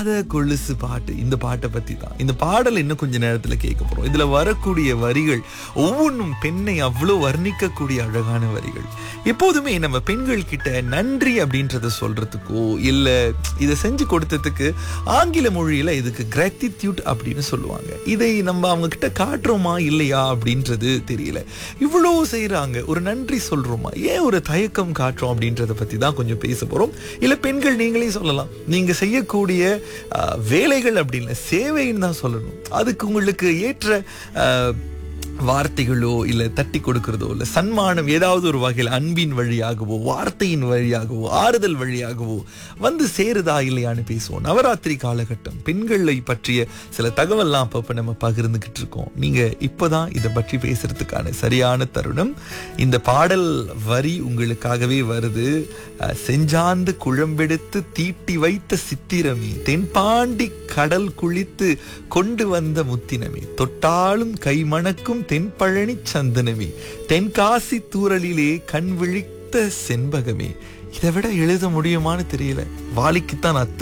பாத கொலுசு பாட்டு இந்த பாட்டை பத்தி தான் இந்த பாடல் இன்னும் கொஞ்ச நேரத்துல கேட்க போறோம் இதுல வரக்கூடிய வரிகள் ஒவ்வொன்றும் பெண்ணை அவ்வளோ வர்ணிக்கக்கூடிய அழகான வரிகள் எப்போதுமே நம்ம பெண்கள் கிட்ட நன்றி அப்படின்றத சொல்றதுக்கோ இல்ல இதை செஞ்சு கொடுத்ததுக்கு ஆங்கில மொழியில இதுக்கு கிராட்டிடியூட் அப்படின்னு சொல்லுவாங்க இதை நம்ம அவங்க கிட்ட காட்டுறோமா இல்லையா அப்படின்றது தெரியல இவ்வளோ செய்றாங்க ஒரு நன்றி சொல்றோமா ஏன் ஒரு தயக்கம் காட்டுறோம் அப்படின்றத பத்தி தான் கொஞ்சம் பேச போறோம் இல்ல பெண்கள் நீங்களே சொல்லலாம் நீங்க செய்யக்கூடிய அஹ், வேலைகள் அப்படின்னு சேவைன்னு தான் சொல்லணும் அதுக்கு உங்களுக்கு ஏற்ற அஹ், வார்த்தைகளோ இல்ல தட்டி கொடுக்கிறதோ இல்ல சன்மானம் ஏதாவது ஒரு வகையில் அன்பின் வழியாகவோ வார்த்தையின் வழியாகவோ ஆறுதல் வழியாகவோ வந்து சேருதா இல்லையான்னு பேசுவோம் நவராத்திரி காலகட்டம் பெண்களை பற்றிய சில தகவல்லாம் அப்பப்ப நம்ம பகிர்ந்துகிட்டு இருக்கோம் நீங்க இப்பதான் இதை பற்றி பேசுறதுக்கான சரியான தருணம் இந்த பாடல் வரி உங்களுக்காகவே வருது அஹ், செஞ்சாந்து குழம்பெடுத்து தீட்டி வைத்த சித்திரமே தென்பாண்டி கடல் குளித்து கொண்டு வந்த முத்தினமே தொட்டாலும் கைமணக்கும் தென்பழனி சந்தனமே தென்காசி தூரலிலே கண் விழித்த செண்பகமே இதை விட எழுத முடியுமான்னு தெரியல வாலிக்குத்தான் அத்தனை